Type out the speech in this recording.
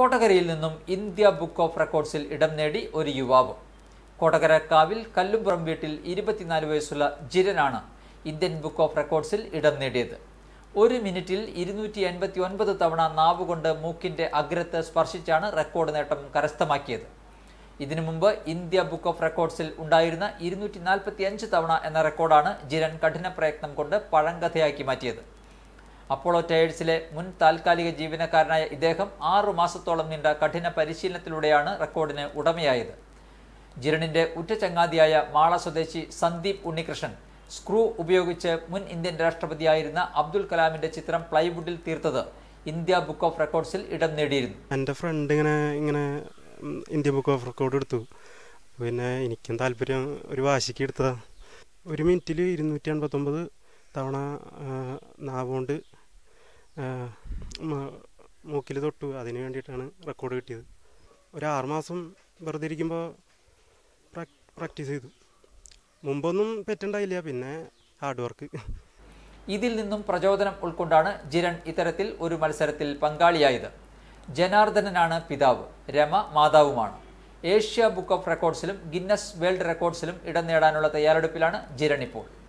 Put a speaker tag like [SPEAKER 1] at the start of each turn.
[SPEAKER 1] കോട്ടകരയിൽ നിന്നും India book of റെക്കോർഡ്സിൽ ഇടം നേടി ഒരു യുവാവ് കോട്ടകര കാവിൽ കല്ലുംപുറം വീട്ടിൽ ഇരുപത്തിനാല് വയസ്സുള്ള ജിരനാണ് ഇന്ത്യൻ ബുക്ക് ഓഫ് റെക്കോർഡ്സിൽ ഇടം നേടിയത് ഒരു മിനിറ്റിൽ ഇരുന്നൂറ്റി എൺപത്തി ഒൻപത് തവണ നാവുകൊണ്ട് മൂക്കിന്റെ അഗ്രത്ത് സ്പർശിച്ചാണ് റെക്കോർഡ് നേട്ടം കരസ്ഥമാക്കിയത് ഇതിനു മുമ്പ് ഇന്ത്യ ബുക്ക് ഓഫ് റെക്കോർഡ്സിൽ ഉണ്ടായിരുന്ന ഇരുന്നൂറ്റി നാൽപ്പത്തി അഞ്ച് തവണ എന്ന റെക്കോർഡാണ് ജിരൻ കഠിന പ്രയത്നം കൊണ്ട് പഴങ്കഥയാക്കി മാറ്റിയത് അപ്പോളോ ടയേഴ്സിലെ മുൻ താൽക്കാലിക ജീവനക്കാരനായ ഇദ്ദേഹം ആറു മാസത്തോളം നീണ്ട കഠിന പരിശീലനത്തിലൂടെയാണ് റെക്കോർഡിന് ഉടമയായത് ജിരണിന്റെ ഉറ്റ ചങ്ങാതിയായ മാള സ്വദേശി സന്ദീപ് ഉണ്ണികൃഷ്ണൻ സ്ക്രൂ ഉപയോഗിച്ച് മുൻ ഇന്ത്യൻ രാഷ്ട്രപതിയായിരുന്ന അബ്ദുൽ കലാമിന്റെ ചിത്രം പ്ലൈവുഡിൽ തീർത്തത് ഇന്ത്യ ബുക്ക് ഓഫ് റെക്കോർഡ്സിൽ ഇടം നേടിയിരുന്നു
[SPEAKER 2] എൻ്റെ ഫ്രണ്ട് ഇങ്ങനെ ഇങ്ങനെ ഉം, ഇന്ത്യൻ ബുക്ക് ഓഫ് റെക്കോർഡ് എടുത്തു പിന്നെ എനിക്കും താല്പര്യം ഒരു വാശിക്ക് എടുത്തതാ ഒരു മിനിറ്റിൽ ഇരുന്നൂറ്റി എൺപത്തൊമ്പത് തവണ ആ, നാവുകൊണ്ട് മൂക്കിൽ തൊട്ടു അതിന് വേണ്ടിയിട്ടാണ് റെക്കോർഡ് കിട്ടിയത് ഒരു ആറ് മാസം വെറുതെ ഇരിക്കുമ്പോൾ പ്രാക്ടീസ് ചെയ്തു മുമ്പൊന്നും പെറ്റുണ്ടായില്ല പിന്നെ ഹാർഡ് വർക്ക്
[SPEAKER 1] ഇതിൽ നിന്നും പ്രചോദനം ഉൾക്കൊണ്ടാണ് ജിരൺ ഇത്തരത്തിൽ ഒരു മത്സരത്തിൽ പങ്കാളിയായത് ജനാർദ്ദനനാണ് പിതാവ് രമ മാതാവുമാണ് ഏഷ്യ ബുക്ക് ഓഫ് റെക്കോർഡ്സിലും ഗിന്നസ് വേൾഡ് റെക്കോർഡ്സിലും ഇടം നേടാനുള്ള തയ്യാറെടുപ്പിലാണ് ജിരൺ ഇപ്പോൾ